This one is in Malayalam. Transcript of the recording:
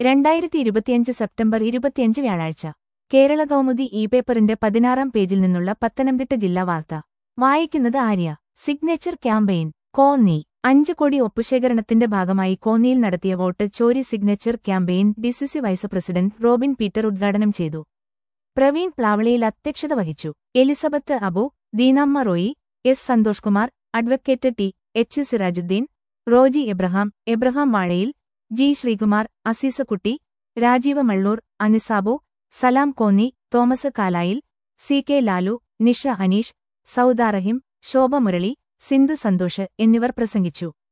രണ്ടായിരത്തി ഇരുപത്തിയഞ്ച് സെപ്റ്റംബർ ഇരുപത്തിയഞ്ച് വ്യാഴാഴ്ച കേരള കൗമുദി ഇ പേപ്പറിന്റെ പതിനാറാം പേജിൽ നിന്നുള്ള പത്തനംതിട്ട ജില്ലാ വാർത്ത വായിക്കുന്നത് ആര്യ സിഗ്നേച്ചർ ക്യാമ്പയിൻ കോന്നി അഞ്ച് കോടി ഒപ്പുശേഖരണത്തിന്റെ ഭാഗമായി കോന്നിയിൽ നടത്തിയ വോട്ട് ചോരി signature campaign DCC vice president Robin Peter ഉദ്ഘാടനം ചെയ്തു പ്രവീൺ പ്ലാവളിയിൽ അധ്യക്ഷത വഹിച്ചു Elizabeth Abu Deenamma Roy S Santhosh Kumar advocate T H Sirajuddin Roji Abraham Abraham വാഴയിൽ ജി ശ്രീകുമാർ അസീസക്കുട്ടി രാജീവ് മള്ളൂർ അനിസാബു സലാം കോന്നി തോമസ് കാലായിൽ സി കെ ലാലു നിഷ അനീഷ് സൗദാറഹിം ശോഭ മുരളി സിന്ധു സന്തോഷ് എന്നിവർ പ്രസംഗിച്ചു